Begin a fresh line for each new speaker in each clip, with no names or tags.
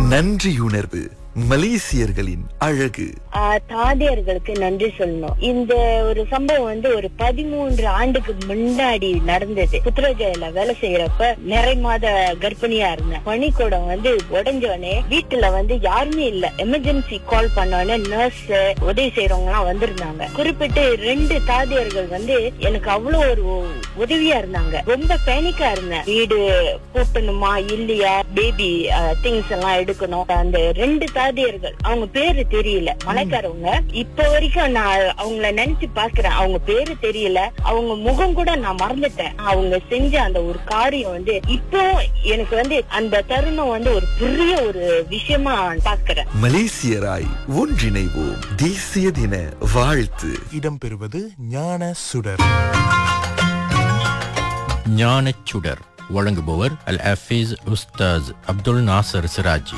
நன்றியுணர்வு மலேசியர்களின் அழகு
ஆஹ் தாதியர்களுக்கு நன்றி சொல்லணும் இந்த ஒரு சம்பவம் வந்து ஒரு பதிமூன்று ஆண்டுக்கு முன்னாடி நடந்தது புத்திரஜயில வேலை செய்யறப்ப நிறை மாத கர்ப்பிணியா இருந்தேன் பனிக்கூடம் வந்து உடஞ்சோடனே வீட்டுல வந்து யாருமே இல்ல எமர்ஜென்சி கால் பண்ணோடனே நர்ஸ் உதவி செய்யறவங்க எல்லாம் வந்திருந்தாங்க குறிப்பிட்டு ரெண்டு தாதியர்கள் வந்து எனக்கு அவ்வளவு ஒரு உதவியா இருந்தாங்க ரொம்ப பேனிக்கா இருந்தேன் வீடு பூட்டணுமா இல்லையா பேபி திங்ஸ் எல்லாம் எடுக்கணும் அந்த ரெண்டு தாதியர்கள் அவங்க பேரு தெரியல மலைக்காரவங்க இப்ப வரைக்கும் நான் அவங்கள நினைச்சு பாக்குறேன் அவங்க பேரு தெரியல அவங்க முகம் கூட நான் மறந்துட்டேன் அவங்க செஞ்ச அந்த ஒரு காரியம் வந்து இப்போ எனக்கு வந்து அந்த தருணம் வந்து ஒரு பெரிய ஒரு விஷயமா பாக்குறேன்
மலேசியராய் ஒன்றிணைவோம் தேசிய தின வாழ்த்து
இடம்பெறுவது ஞான சுடர்
ஞானச்சுடர் வழங்குபவர் அல் ஹஃபீஸ் உஸ்தாஸ் அப்துல் நாசர் சிராஜி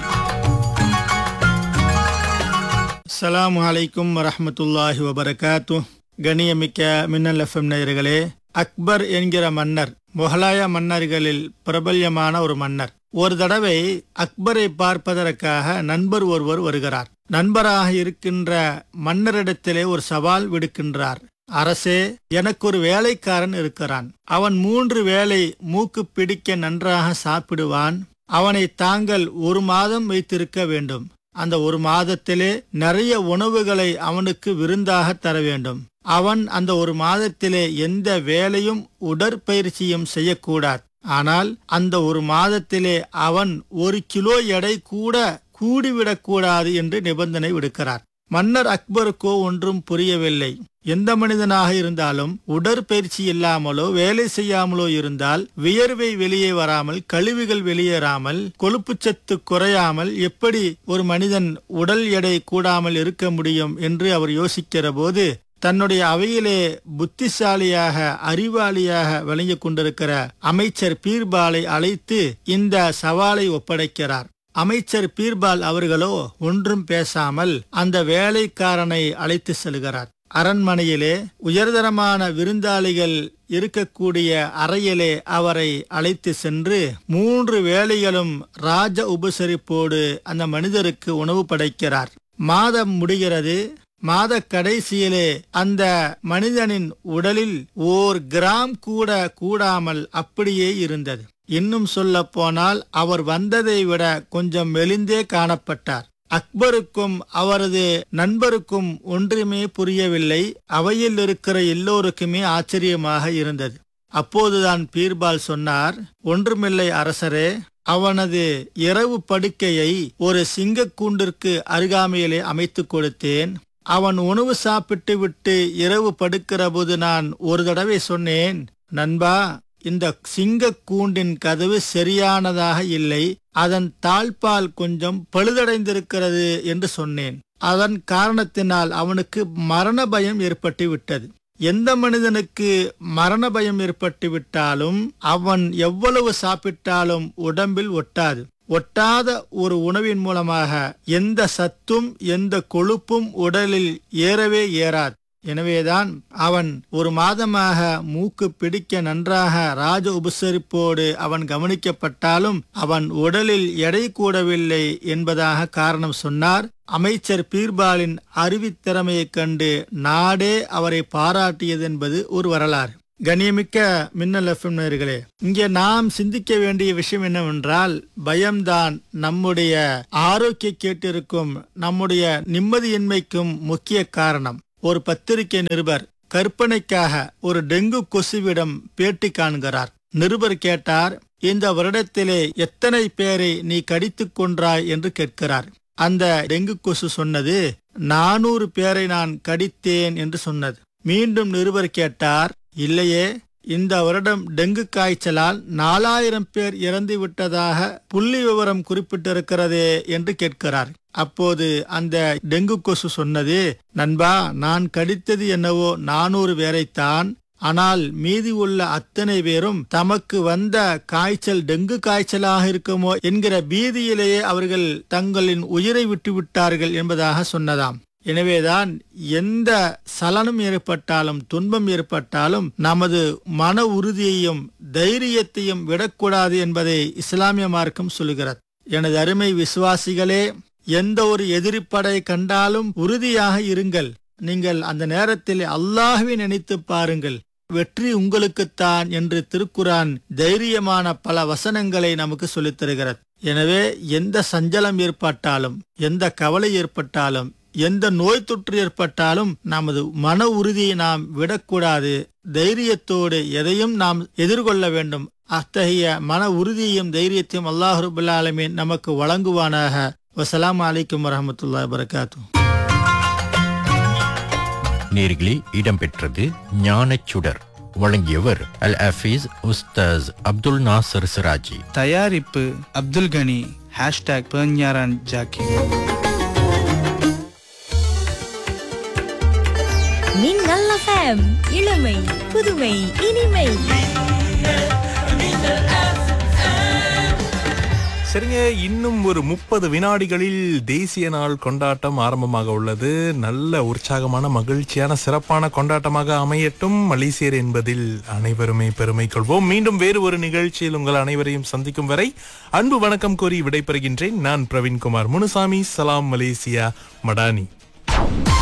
அஸ்ஸலாமு அலைக்கும் வரஹ்மத்துல்லாஹி வபரகாத்து கணியமிக்க மின்னல் எஃப்எம் நேயர்களே அக்பர் என்கிற மன்னர் முகலாய மன்னர்களில் பிரபல்யமான ஒரு மன்னர் ஒரு தடவை அக்பரை பார்ப்பதற்காக நண்பர் ஒருவர் வருகிறார் நண்பராக இருக்கின்ற மன்னரிடத்திலே ஒரு சவால் விடுக்கின்றார் அரசே எனக்கு ஒரு வேலைக்காரன் இருக்கிறான் அவன் மூன்று வேளை மூக்கு பிடிக்க நன்றாக சாப்பிடுவான் அவனை தாங்கள் ஒரு மாதம் வைத்திருக்க வேண்டும் அந்த ஒரு மாதத்திலே நிறைய உணவுகளை அவனுக்கு விருந்தாக தர வேண்டும் அவன் அந்த ஒரு மாதத்திலே எந்த வேலையும் உடற்பயிற்சியும் செய்யக்கூடாது ஆனால் அந்த ஒரு மாதத்திலே அவன் ஒரு கிலோ எடை கூட கூடிவிடக்கூடாது என்று நிபந்தனை விடுக்கிறார் மன்னர் அக்பருக்கோ ஒன்றும் புரியவில்லை எந்த மனிதனாக இருந்தாலும் உடற்பயிற்சி இல்லாமலோ வேலை செய்யாமலோ இருந்தால் வியர்வை வெளியே வராமல் கழிவுகள் வெளியேறாமல் கொழுப்புச்சத்து குறையாமல் எப்படி ஒரு மனிதன் உடல் எடை கூடாமல் இருக்க முடியும் என்று அவர் யோசிக்கிற போது தன்னுடைய அவையிலே புத்திசாலியாக அறிவாளியாக விளங்கிக் கொண்டிருக்கிற அமைச்சர் பீர்பாலை அழைத்து இந்த சவாலை ஒப்படைக்கிறார் அமைச்சர் பீர்பால் அவர்களோ ஒன்றும் பேசாமல் அந்த வேலைக்காரனை அழைத்து செல்கிறார் அரண்மனையிலே உயர்தரமான விருந்தாளிகள் இருக்கக்கூடிய அறையிலே அவரை அழைத்து சென்று மூன்று வேளைகளும் ராஜ உபசரிப்போடு அந்த மனிதருக்கு உணவு படைக்கிறார் மாதம் முடிகிறது மாத கடைசியிலே அந்த மனிதனின் உடலில் ஓர் கிராம் கூட கூடாமல் அப்படியே இருந்தது இன்னும் சொல்ல போனால் அவர் வந்ததை விட கொஞ்சம் மெலிந்தே காணப்பட்டார் அக்பருக்கும் அவரது நண்பருக்கும் ஒன்றுமே புரியவில்லை அவையில் இருக்கிற எல்லோருக்குமே ஆச்சரியமாக இருந்தது அப்போதுதான் பீர்பால் சொன்னார் ஒன்றுமில்லை அரசரே அவனது இரவு படுக்கையை ஒரு சிங்கக்கூண்டிற்கு அருகாமையிலே அமைத்து கொடுத்தேன் அவன் உணவு சாப்பிட்டு விட்டு இரவு படுக்கிற போது நான் ஒரு தடவை சொன்னேன் நண்பா இந்த சிங்க கூண்டின் கதவு சரியானதாக இல்லை அதன் தாழ்பால் கொஞ்சம் பழுதடைந்திருக்கிறது என்று சொன்னேன் அதன் காரணத்தினால் அவனுக்கு மரண பயம் ஏற்பட்டு விட்டது எந்த மனிதனுக்கு மரண பயம் ஏற்பட்டு விட்டாலும் அவன் எவ்வளவு சாப்பிட்டாலும் உடம்பில் ஒட்டாது ஒட்டாத ஒரு உணவின் மூலமாக எந்த சத்தும் எந்த கொழுப்பும் உடலில் ஏறவே ஏறாது எனவேதான் அவன் ஒரு மாதமாக மூக்கு பிடிக்க நன்றாக ராஜ உபசரிப்போடு அவன் கவனிக்கப்பட்டாலும் அவன் உடலில் எடை கூடவில்லை என்பதாக காரணம் சொன்னார் அமைச்சர் பீர்பாலின் அறிவித்திறமையைக் கண்டு நாடே அவரை பாராட்டியது என்பது ஒரு வரலாறு கண்ணியமிக்க மின்னல் எஃப்எம் நேர்களே இங்கே நாம் சிந்திக்க வேண்டிய விஷயம் என்னவென்றால் பயம்தான் நம்முடைய ஆரோக்கிய கேட்டிருக்கும் நம்முடைய நிம்மதியின்மைக்கும் முக்கிய காரணம் ஒரு பத்திரிகை நிருபர் கற்பனைக்காக ஒரு டெங்கு கொசுவிடம் பேட்டி காண்கிறார் நிருபர் கேட்டார் இந்த வருடத்திலே எத்தனை பேரை நீ கடித்துக் கொன்றாய் என்று கேட்கிறார் அந்த டெங்கு கொசு சொன்னது நானூறு பேரை நான் கடித்தேன் என்று சொன்னது மீண்டும் நிருபர் கேட்டார் இல்லையே இந்த வருடம் டெங்கு காய்ச்சலால் நாலாயிரம் பேர் இறந்து விட்டதாக புள்ளி விவரம் குறிப்பிட்டிருக்கிறதே என்று கேட்கிறார் அப்போது அந்த டெங்கு கொசு சொன்னது நண்பா நான் கடித்தது என்னவோ நானூறு பேரைத்தான் ஆனால் மீதி உள்ள அத்தனை பேரும் தமக்கு வந்த காய்ச்சல் டெங்கு காய்ச்சலாக இருக்குமோ என்கிற பீதியிலேயே அவர்கள் தங்களின் உயிரை விட்டு விட்டார்கள் என்பதாக சொன்னதாம் எனவேதான் எந்த சலனம் ஏற்பட்டாலும் துன்பம் ஏற்பட்டாலும் நமது மன உறுதியையும் தைரியத்தையும் விடக்கூடாது என்பதை இஸ்லாமிய மார்க்கம் சொல்கிறது எனது அருமை விசுவாசிகளே எந்த ஒரு எதிரிப்படை கண்டாலும் உறுதியாக இருங்கள் நீங்கள் அந்த நேரத்தில் அல்லாஹ்வை நினைத்து பாருங்கள் வெற்றி உங்களுக்குத்தான் என்று திருக்குரான் தைரியமான பல வசனங்களை நமக்கு சொல்லித் தருகிறது எனவே எந்த சஞ்சலம் ஏற்பட்டாலும் எந்த கவலை ஏற்பட்டாலும் எந்த நோய் தொற்று ஏற்பட்டாலும் நமது மன உறுதியை நாம் விடக்கூடாது தைரியத்தோடு எதையும் நாம் எதிர்கொள்ள வேண்டும் அத்தகைய மன உறுதியையும் தைரியத்தையும் அல்லாஹ் ரபுல் ஆலமீன் நமக்கு வழங்குவானாக வசலாம் அலைக்கும் வரமத்துல்லா வரகாத்து
நேர்களே இடம்பெற்றது ஞானச்சுடர் வழங்கியவர் அல் ஹஃபீஸ் உஸ்தாஸ் அப்துல் நாசர் சிராஜி
தயாரிப்பு அப்துல் கனி ஹேஷ்டாக் பெர்ஞாரான் ஜாக்கி
மின்னல் எஃப்எம் இளமை புதுமை இனிமை
சரிங்க இன்னும் ஒரு முப்பது வினாடிகளில் தேசிய நாள் கொண்டாட்டம் ஆரம்பமாக உள்ளது நல்ல உற்சாகமான மகிழ்ச்சியான சிறப்பான கொண்டாட்டமாக அமையட்டும் மலேசியர் என்பதில் அனைவருமே பெருமை கொள்வோம் மீண்டும் வேறு ஒரு நிகழ்ச்சியில் உங்கள் அனைவரையும் சந்திக்கும் வரை அன்பு வணக்கம் கூறி விடைபெறுகின்றேன் நான் பிரவீன்குமார் முனுசாமி சலாம் மலேசியா மடானி